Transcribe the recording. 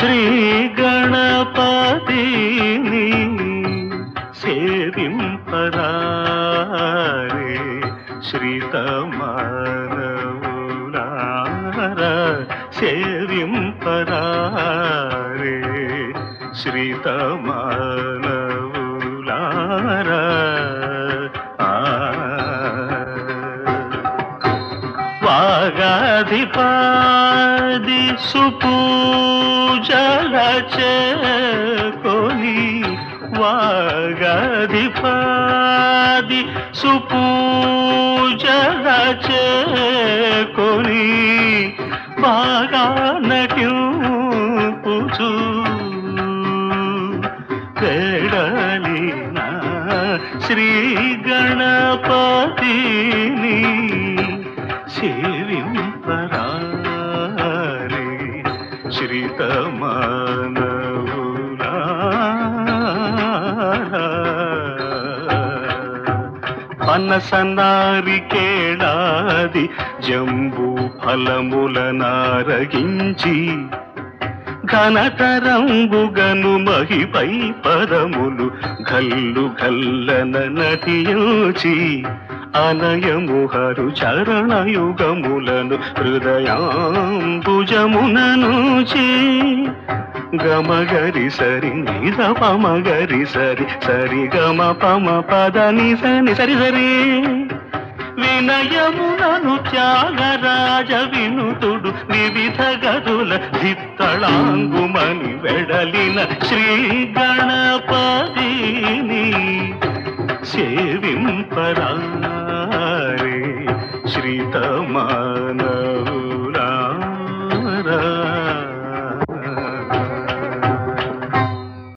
శ్రీ గణపతిని సేవింపరారే శ్రీతమానవులార సేవింపరారే శ్రీతమానవులార ఆ వాగాధిపాది సుపూజల చేకొని వాగాధిపాది సుపూజల చేకొని బాగా నటింపుచు వేడలిన శ్రీ గణపతిని సేవింపరారే శ్రీతమానవులారా పనసనారి కేళాది జంబూ ఫలముల నారగించి ఘనతరంబుగను మహిపై పదములు గల్లు గల్లన నటియోచి అనయముహరు చరణయుగములను హృదయాంబుజముననుచి గమగరి సరి నిద పమగరి సరి సరి గమ పమ పద ని సని సరి సరి వినయమునను త్యాగరాజ వినుతుడు వివిధ గదుల దిత్తళాంగుమని వెడలిన శ్రీ గణపతిని సేవింపరారే శ్రీతమానవు